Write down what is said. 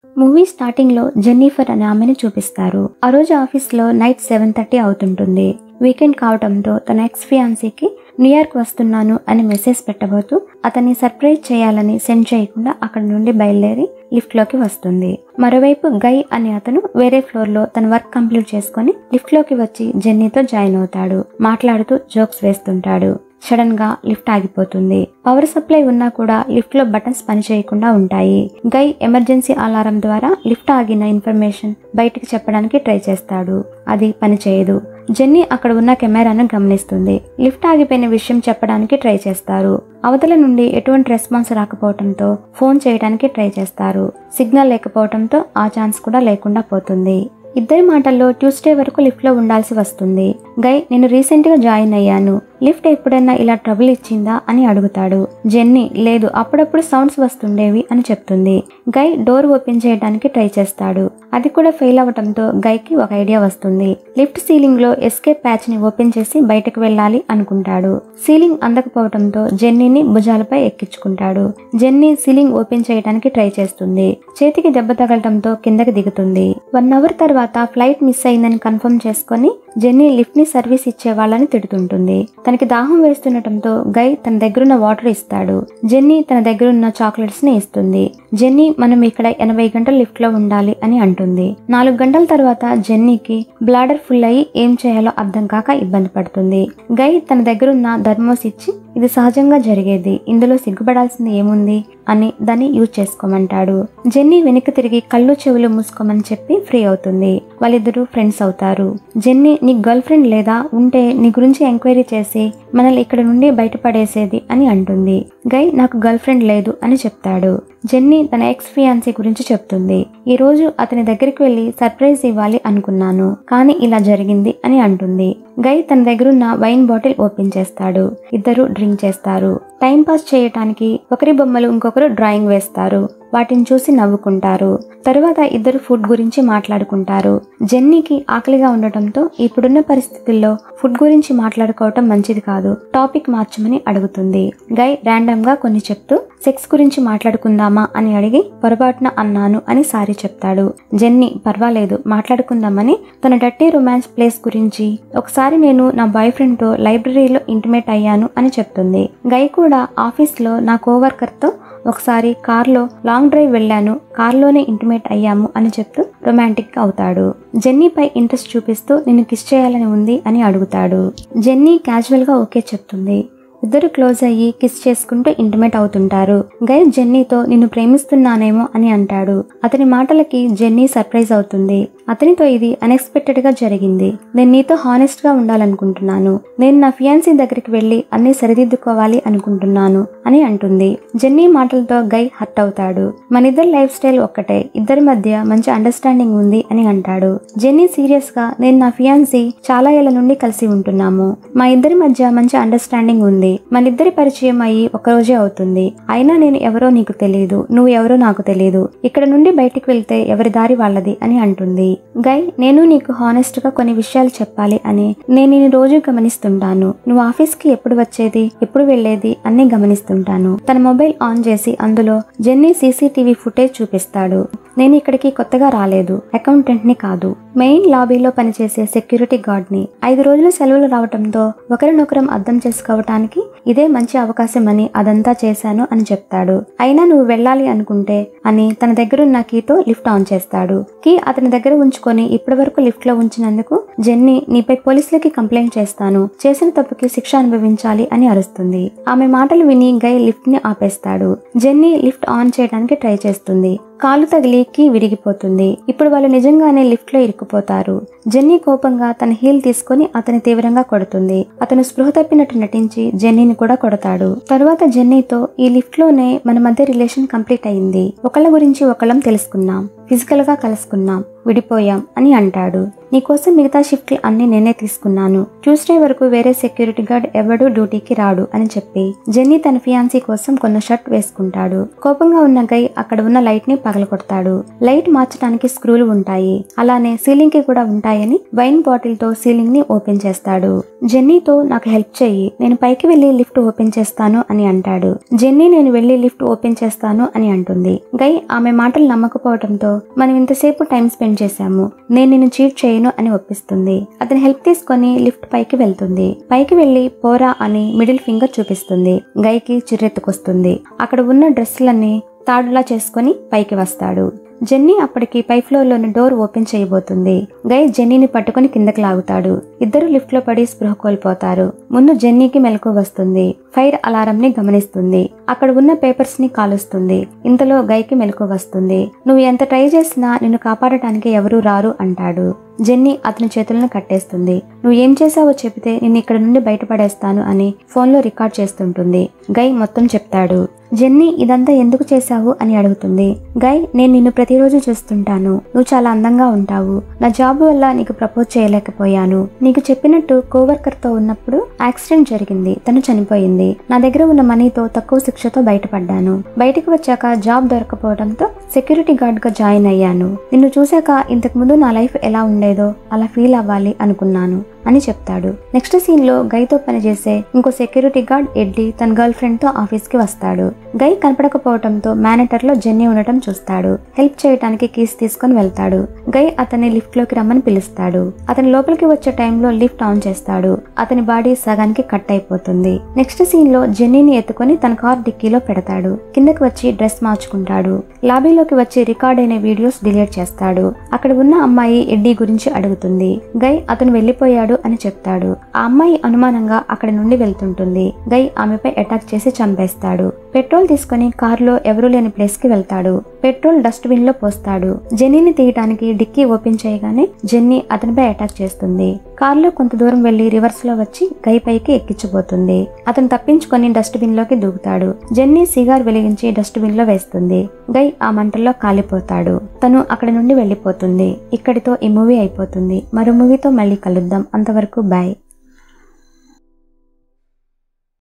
movie starting లో Jennifer అనే ఆమెను చూపిస్తారు ఆ రోజు ఆఫీస్ లో నైట్ సెవెన్ థర్టీ అవుతుంటుంది వీకెండ్ కావడంతో తన ఎక్స్ ఫియాన్సీకి న్యూయార్క్ వస్తున్నాను అని మెసేజ్ పెట్టబోతూ అతన్ని సర్ప్రైజ్ చేయాలని సెండ్ చేయకుండా అక్కడ నుండి బయలుదేరి లిఫ్ట్ లోకి వస్తుంది మరోవైపు గై అనే అతను వేరే ఫ్లోర్ లో తన వర్క్ కంప్లీట్ చేసుకొని లిఫ్ట్ లోకి వచ్చి జెన్నీతో జాయిన్ అవుతాడు మాట్లాడుతూ జోక్స్ వేస్తుంటాడు సడన్ గా లిఫ్ట్ ఆగిపోతుంది పవర్ సప్లై ఉన్నా కూడా లిఫ్ట్ లో బటన్స్ పనిచేయకుండా ఉంటాయి గై ఎమర్జెన్సీ అలారం ద్వారా లిఫ్ట్ ఆగిన ఇన్ఫర్మేషన్ బయటికి చెప్పడానికి ట్రై చేస్తాడు అది పనిచేయదు జెన్నీ అక్కడ ఉన్న కెమెరాను గమనిస్తుంది లిఫ్ట్ ఆగిపోయిన విషయం చెప్పడానికి ట్రై చేస్తారు అవతల నుండి ఎటువంటి రెస్పాన్స్ రాకపోవడంతో ఫోన్ చేయడానికి ట్రై చేస్తారు సిగ్నల్ లేకపోవడంతో ఆ ఛాన్స్ కూడా లేకుండా పోతుంది ఇద్దరి మాటల్లో ట్యూస్డే వరకు లిఫ్ట్ లో ఉండాల్సి వస్తుంది గై నేను రీసెంట్ గా జాయిన్ అయ్యాను లిఫ్ట్ ఎప్పుడైనా ఇలా ట్రబుల్ ఇచ్చిందా అని అడుగుతాడు జెన్నీ లేదు అప్పుడప్పుడు సౌండ్స్ వస్తుండేవి అని చెప్తుంది గై డోర్ ఓపెన్ చేయడానికి ట్రై చేస్తాడు అది కూడా ఫెయిల్ అవటంతో గైకి ఒక ఐడియా వస్తుంది లిఫ్ట్ సీలింగ్ లో ఎస్కేప్ ప్యాచ్ ని ఓపెన్ చేసి బయటకు వెళ్ళాలి అనుకుంటాడు సీలింగ్ అందకపోవడంతో జెన్నీని భుజాలపై ఎక్కించుకుంటాడు జెన్నీ సీలింగ్ ఓపెన్ చేయడానికి ట్రై చేస్తుంది చేతికి దెబ్బ తగలటంతో కిందకి దిగుతుంది వన్ అవర్ తర్వాత ఫ్లైట్ మిస్ అయిందని కన్ఫర్మ్ చేసుకొని జెన్నీ లిఫ్ట్ ని సర్వీస్ ఇచ్చే వాళ్ళని తిడుతుంటుంది తనకి దాహం వేస్తుండటంతో గై తన దగ్గరున్న వాటర్ ఇస్తాడు జెన్నీ తన దగ్గరున్న చాక్లెట్స్ ని ఇస్తుంది జెన్నీ మనం ఇక్కడ ఎనభై గంటలు లిఫ్ట్ లో ఉండాలి అని అంటుంది నాలుగు గంటల తర్వాత జెన్నీకి బ్లాడర్ ఫుల్ అయ్యి ఏం చేయాలో అర్థం కాక ఇబ్బంది పడుతుంది గై తన దగ్గరున్న ధర్మోస్ ఇచ్చి ఇది సహజంగా జరిగేది ఇందులో సిగ్గుపడాల్సింది ఏముంది అని దాన్ని యూజ్ చేసుకోమంటాడు జెన్నీ వెనక్కి తిరిగి కళ్ళు చెవులు మూసుకోమని చెప్పి ఫ్రీ అవుతుంది వాళ్ళిద్దరూ ఫ్రెండ్స్ అవుతారు జెన్నీ నీ గర్ల్ ఫ్రెండ్ లేదా ఉంటే నీ గురించి ఎంక్వైరీ చేసి మనల్ని ఇక్కడ నుండి బయటపడేసేది అని అంటుంది గై నాకు గర్ల్ ఫ్రెండ్ లేదు అని చెప్తాడు జెన్నీ తన ఎక్స్ ఫియాన్సీ గురించి చెప్తుంది ఈ రోజు అతని దగ్గరికి వెళ్లి సర్ప్రైజ్ ఇవ్వాలి అనుకున్నాను కానీ ఇలా జరిగింది అని అంటుంది గై తన దగ్గరున్న వైన్ బాటిల్ ఓపెన్ చేస్తాడు ఇద్దరు డ్రింక్ చేస్తారు టైం పాస్ చేయటానికి ఒకరి బొమ్మలు ఇంకొకరు డ్రాయింగ్ వేస్తారు వాటిని చూసి నవ్వుకుంటారు తరువాత ఇద్దరు ఫుడ్ గురించి మాట్లాడుకుంటారు జెన్నీకి ఆకలిగా ఉండటంతో ఇప్పుడున్న పరిస్థితుల్లో ఫుడ్ గురించి మాట్లాడుకోవటం మంచిది కాదు టాపిక్ మార్చమని అడుగుతుంది గై ర్యాండమ్ గా కొన్ని చెప్తూ సెక్స్ గురించి మాట్లాడుకుందామా అని అడిగి పొరపాటున అన్నాను అని సారీ చెప్తాడు జెన్నీ పర్వాలేదు మాట్లాడుకుందామని తన డట్టి రొమాన్స్ ప్లేస్ గురించి ఒకసారి నేను నా బాయ్ ఫ్రెండ్ తో లైబ్రరీలో ఇంటిమేట్ అయ్యాను అని చెప్తుంది గై కూడా ఆఫీస్ లో నా కోవర్కర్ తో ఒకసారి కార్లో లాంగ్ డ్రైవ్ వెళ్ళాను కార్లోనే ఇంటిమేట్ అయ్యాము అని చెప్తూ రొమాంటిక్ అవుతాడు జెన్నీపై ఇంట్రెస్ట్ చూపిస్తూ నిన్ను కిస్ చేయాలని ఉంది అని అడుగుతాడు జెన్నీ క్యాజువల్ గా ఓకే చెప్తుంది ఇద్దరు క్లోజ్ అయ్యి కిస్ చేసుకుంటూ ఇంటిమేట్ అవుతుంటారు గై జెన్నీతో నిన్ను ప్రేమిస్తున్నానేమో అని అంటాడు అతని మాటలకి జెన్నీ సర్ప్రైజ్ అవుతుంది అతనితో ఇది అన్ఎక్స్పెక్టెడ్ గా జరిగింది నేను నీతో హానెస్ట్ గా ఉండాలనుకుంటున్నాను నేను నా ఫియాన్సీ దగ్గరికి వెళ్లి అన్ని సరిదిద్దుకోవాలి అనుకుంటున్నాను అని అంటుంది జెన్నీ మాటలతో గై హర్ట్ అవుతాడు మనిద్దరి లైఫ్ స్టైల్ ఒక్కటే ఇద్దరి మధ్య మంచి అండర్స్టాండింగ్ ఉంది అని అంటాడు జెన్నీ సీరియస్ గా నేను నా ఫియాన్సీ చాలా ఏళ్ల నుండి కలిసి ఉంటున్నాము మా ఇద్దరి మధ్య మంచి అండర్స్టాండింగ్ ఉంది మనిద్దరి పరిచయం అయ్యి ఒక రోజే అవుతుంది అయినా నేను ఎవరో నీకు తెలియదు నువ్వు ఎవరో నాకు తెలియదు ఇక్కడ నుండి బయటికి వెళ్తే ఎవరి దారి వాళ్ళది అని అంటుంది గై నేను నీకు హానెస్ట్ గా కొన్ని విషయాలు చెప్పాలి అని నేను నేను రోజు గమనిస్తుంటాను నువ్వు ఆఫీస్ కి ఎప్పుడు వచ్చేది ఎప్పుడు వెళ్లేది అన్ని గమనిస్తుంటాను తన మొబైల్ ఆన్ చేసి అందులో జెన్నీ సీసీటీవీ ఫుటేజ్ చూపిస్తాడు నేను ఇక్కడికి కొత్తగా రాలేదు అకౌంటెంట్ ని కాదు మెయిన్ లాబీలో పనిచేసే సెక్యూరిటీ గార్డ్ ని ఐదు రోజులు సెలవులు రావడంతో ఒకరినొకరం అర్థం చేసుకోవటానికి ఇదే మంచి అవకాశం అని అదంతా చేశాను అని చెప్తాడు అయినా నువ్వు వెళ్ళాలి అనుకుంటే అని తన దగ్గరున్న కీతో లిఫ్ట్ ఆన్ చేస్తాడు కీ అతని దగ్గర ఉంచుకొని ఇప్పటి వరకు లిఫ్ట్ లో ఉంచినందుకు జెన్నీ నీపై పోలీసులకి కంప్లైంట్ చేస్తాను చేసిన తప్పుకి శిక్ష అనుభవించాలి అని అరుస్తుంది ఆమె మాటలు విని గై లిఫ్ట్ ని ఆపేస్తాడు జెన్నీ లిఫ్ట్ ఆన్ చేయడానికి ట్రై చేస్తుంది కాలు తగిలి కీ విరిగిపోతుంది ఇప్పుడు వాళ్ళు నిజంగానే లిఫ్ట్ లో ఇరుక్కుపోతారు జెన్నీ కోపంగా తన హీల్ తీసుకొని అతని తీవ్రంగా కొడుతుంది అతను స్పృహ తప్పినట్టు నటించి జెన్నీని కూడా కొడతాడు తరువాత జెన్నీతో ఈ లిఫ్ట్ లోనే మన మధ్య రిలేషన్ కంప్లీట్ అయింది ఒకళ్ళ గురించి ఒకళ్ళం తెలుసుకున్నాం ఫిజికల్ గా కలుసుకున్నాం విడిపోయాం అని అంటాడు నీకోసం మిగతా షిఫ్ట్లు అన్ని నేనే తీసుకున్నాను ట్యూస్డే వరకు వేరే సెక్యూరిటీ గార్డ్ ఎవడూ డ్యూటీకి రాడు అని చెప్పి జెన్నీ తన ఫియాన్సీ కోసం కొన్న షర్ట్ వేసుకుంటాడు కోపంగా ఉన్న గై అక్కడ ఉన్న లైట్ ని పగలగొడతాడు లైట్ మార్చడానికి స్క్రూలు ఉంటాయి అలానే సీలింగ్ కి కూడా ఉంటాయని వైన్ బాటిల్ తో సీలింగ్ ని ఓపెన్ చేస్తాడు జెన్నీతో నాకు హెల్ప్ చెయ్యి నేను పైకి వెళ్లి లిఫ్ట్ ఓపెన్ చేస్తాను అని అంటాడు జెన్నీ నేను వెళ్లి లిఫ్ట్ ఓపెన్ చేస్తాను అని అంటుంది గై ఆమె మాటలు నమ్మకపోవడంతో మనం ఇంతసేపు టైం స్పెండ్ చేశాము నేను నిన్ను చీట్ చేయను అని ఒప్పిస్తుంది అతని హెల్ప్ తీసుకొని లిఫ్ట్ పైకి వెళ్తుంది పైకి వెళ్లి పోరా అని మిడిల్ ఫింగర్ చూపిస్తుంది గైకి చిర్రెత్తుకొస్తుంది అక్కడ ఉన్న డ్రెస్సులన్నీ తాడులా చేసుకొని పైకి వస్తాడు జెన్నీ అప్పటికి పై ఫ్లోర్ లోని డోర్ ఓపెన్ చేయబోతుంది గై జెన్నీని పట్టుకుని కిందకి లాగుతాడు ఇద్దరు లిఫ్ట్ లో పడి స్పృహ కోల్పోతారు ముందు జెన్నీకి మెలకు వస్తుంది ఫైర్ అలారం ని గమనిస్తుంది అక్కడ ఉన్న పేపర్స్ ని కాలుస్తుంది ఇంతలో గైకి మెలకు వస్తుంది నువ్వు ఎంత ట్రై చేసినా నిన్ను కాపాడటానికి ఎవరూ రారు అంటాడు జెన్నీ అతని చేతులను కట్టేస్తుంది నువ్వు ఏం చేసావో చెబితే నేను ఇక్కడ నుండి బయటపడేస్తాను అని ఫోన్లో రికార్డ్ చేస్తుంటుంది గై మొత్తం చెప్తాడు జెన్నీ ఇదంతా ఎందుకు చేశావు అని అడుగుతుంది గై నేను నిన్ను ప్రతిరోజు చూస్తుంటాను నువ్వు చాలా అందంగా ఉంటావు నా జాబ్ వల్ల నీకు ప్రపోజ్ చేయలేకపోయాను నీకు చెప్పినట్టు కోవర్కర్ తో ఉన్నప్పుడు యాక్సిడెంట్ జరిగింది తను చనిపోయింది నా దగ్గర ఉన్న మనీతో తక్కువ శిక్షతో బయటపడ్డాను బయటికి వచ్చాక జాబ్ దొరకపోవడంతో సెక్యూరిటీ గార్డ్ గా జాయిన్ అయ్యాను నిన్ను చూశాక ఇంతకు ముందు నా లైఫ్ ఎలా ఉండేదో అలా ఫీల్ అవ్వాలి అనుకున్నాను అని చెప్తాడు నెక్స్ట్ సీన్ లో గైతో పనిచేసే ఇంకో సెక్యూరిటీ గార్డ్ ఎడ్లీ తన గర్ల్ ఫ్రెండ్ తో ఆఫీస్ కి వస్తాడు గై కనపడకపోవడంతో మేనేటర్ లో జెన్నీ ఉండటం చూస్తాడు హెల్ప్ చేయడానికి కీస్ తీసుకొని వెళ్తాడు గై అతన్ని లిఫ్ట్ లోకి రమ్మని పిలుస్తాడు అతని లోపలికి వచ్చే టైంలో లిఫ్ట్ ఆన్ చేస్తాడు అతని బాడీ సగానికి కట్ అయిపోతుంది నెక్స్ట్ సీన్ లో జెన్నీని ఎత్తుకొని తన కార్ డిక్కీలో పెడతాడు కిందకి వచ్చి డ్రెస్ మార్చుకుంటాడు లాబీలోకి వచ్చి రికార్డ్ అయిన వీడియోస్ డిలీట్ చేస్తాడు అక్కడ ఉన్న అమ్మాయి ఎడ్డీ గురించి అడుగుతుంది గై అతను వెళ్లిపోయాడు అని చెప్తాడు ఆ అమ్మాయి అనుమానంగా అక్కడ నుండి వెళ్తుంటుంది గై ఆమెపై అటాక్ చేసి చంపేస్తాడు పెట్రోల్ తీసుకుని కారులో ఎవరూ లేని ప్లేస్ కి వెళ్తాడు పెట్రోల్ డస్ట్ బిన్ లో పోస్తాడు జెన్నీని తీయటానికి డిక్కీ ఓపెన్ చేయగానే జెన్నీ అతనిపై అటాక్ చేస్తుంది కారులో కొంత దూరం వెళ్లి రివర్స్ లో వచ్చి గై పైకి ఎక్కించబోతుంది అతను తప్పించుకొని డస్ట్ బిన్ లోకి దూకుతాడు జెన్నీ సిగార్ వెలిగించి డస్ట్ బిన్ లో వేస్తుంది గై ఆ మంటల్లో కాలిపోతాడు తను అక్కడి నుండి వెళ్లిపోతుంది ఇక్కడితో ఈ మూవీ అయిపోతుంది మరో మూవీతో మళ్ళీ కలుద్దాం అంతవరకు బాయ్